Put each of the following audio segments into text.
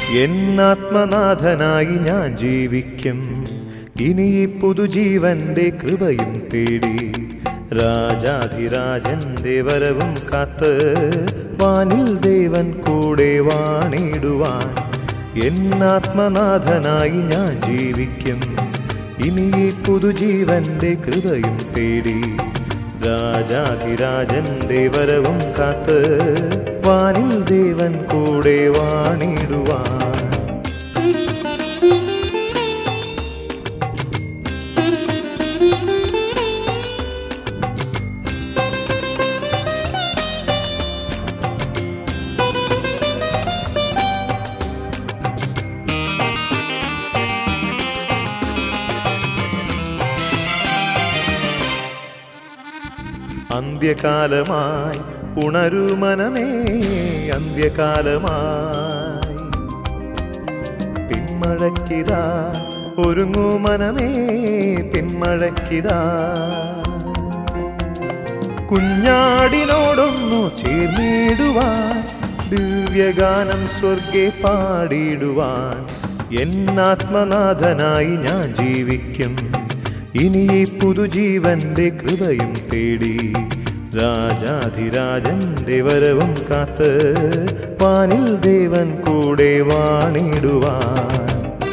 എന്നാത്മനാഥനായി ഞാൻ ജീവിക്കും ഇനി ഈ പുതുജീവന്റെ കൃപയും തേടി രാജാധിരാജന്റെ വരവും കാത്ത് വാനിൽ ദേവൻ കൂടെ വാണിടുവാൻ എന്നാത്മനാഥനായി ഞാൻ ജീവിക്കും ഇനി ഈ പുതുജീവന്റെ കൃപയും തേടി രാജാധിരാജന്റെ വരവും കാത്ത് വാനിൽ ദേവൻ കൂടെ വാണിടുവാൻ അന്ത്യകാലമായി ഉണരൂ മനമേ അന്ത്യകാലമായി പിന്മഴക്കിതാ ഒരുങ്ങൂ മനമേ പിന്മഴക്കിതാ കുഞ്ഞാടിനോടൊന്നു ചേർന്നിടുവാൻ ദിവ്യഗാനം സ്വർഗെ പാടിടുവാൻ എന്നാത്മനാഥനായി ഞാൻ ജീവിക്കും ഇനി ഈ പുതുജീവന്റെ കൃപയും തേടി രാജാധിരാജന്റെ വരവും കാത്ത് വാനിൽ ദേവൻ കൂടെ വാണിടുവാൻ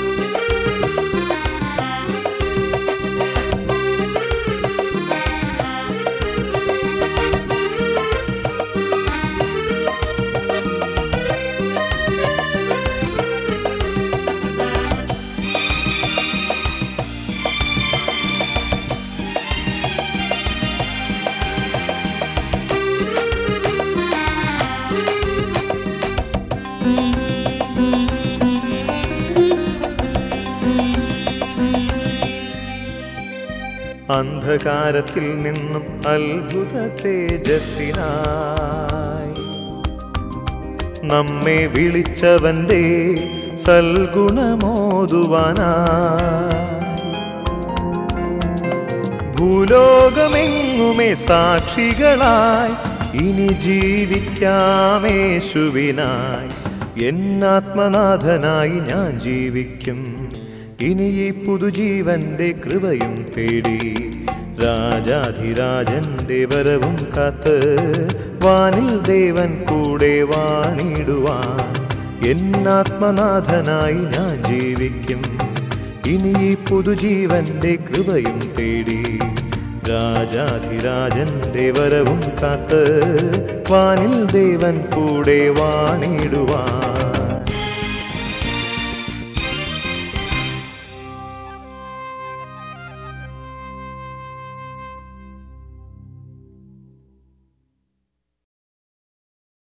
അന്ധകാരത്തിൽ നിന്നും അത്ഭുത തേജസ്സിനായി നമ്മെ വിളിച്ചവന്റെ സൽഗുണമോതുവാനായി ഭൂലോകമെങ്ങുമേ സാക്ഷികളായി ഇനി ജീവിക്കാമേശുവിനായി എന്നാത്മനാഥനായി ഞാൻ ജീവിക്കും ഇനി ഈ പുതുജീവന്റെ കൃപയും തേടി രാജാധിരാജന്റെ വരവും കാത്ത് വാനിൽ ദേവൻ കൂടെ വാണിടുവാൻ എന്നാത്മനാഥനായി ഞാൻ ജീവിക്കും ഇനി ഈ പുതുജീവന്റെ കൃപയും തേടി രാജാധിരാജന്റെ വരവും കാത്ത് വാനിൽ ദേവൻ കൂടെ വാണിടുവാൻ